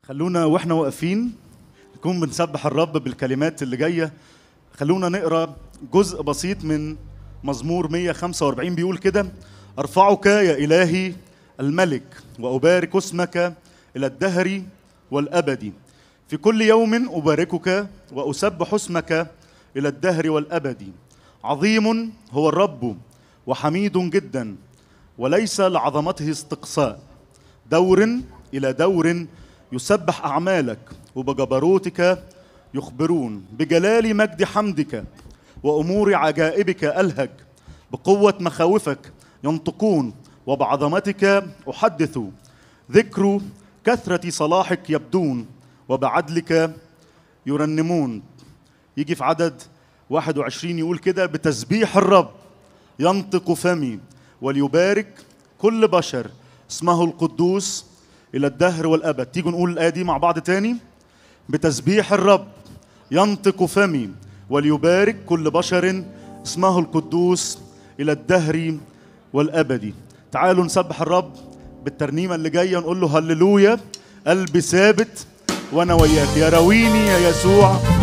خلونا واحنا واقفين نكون بنسبح الرب بالكلمات اللي جايه خلونا نقرا جزء بسيط من مزمور 145 بيقول كده ارفعك يا الهي الملك وابارك اسمك الى الدهر والابد في كل يوم اباركك واسبح اسمك الى الدهر والابد عظيم هو الرب وحميد جدا وليس لعظمته استقصاء دور الى دور يسبح اعمالك وبجبروتك يخبرون بجلال مجد حمدك وامور عجائبك الهج بقوه مخاوفك ينطقون وبعظمتك احدث ذكر كثره صلاحك يبدون وبعدلك يرنمون يجي في عدد 21 يقول كده بتسبيح الرب ينطق فمي وليبارك كل بشر اسمه القدوس الى الدهر والابد تيجوا نقول الايه دي مع بعض تاني بتسبيح الرب ينطق فمي وليبارك كل بشر اسمه القدوس الى الدهر والابد تعالوا نسبح الرب بالترنيمه اللي جايه نقول له هللويا قلبي ثابت وانا وياك يا رويني يا يسوع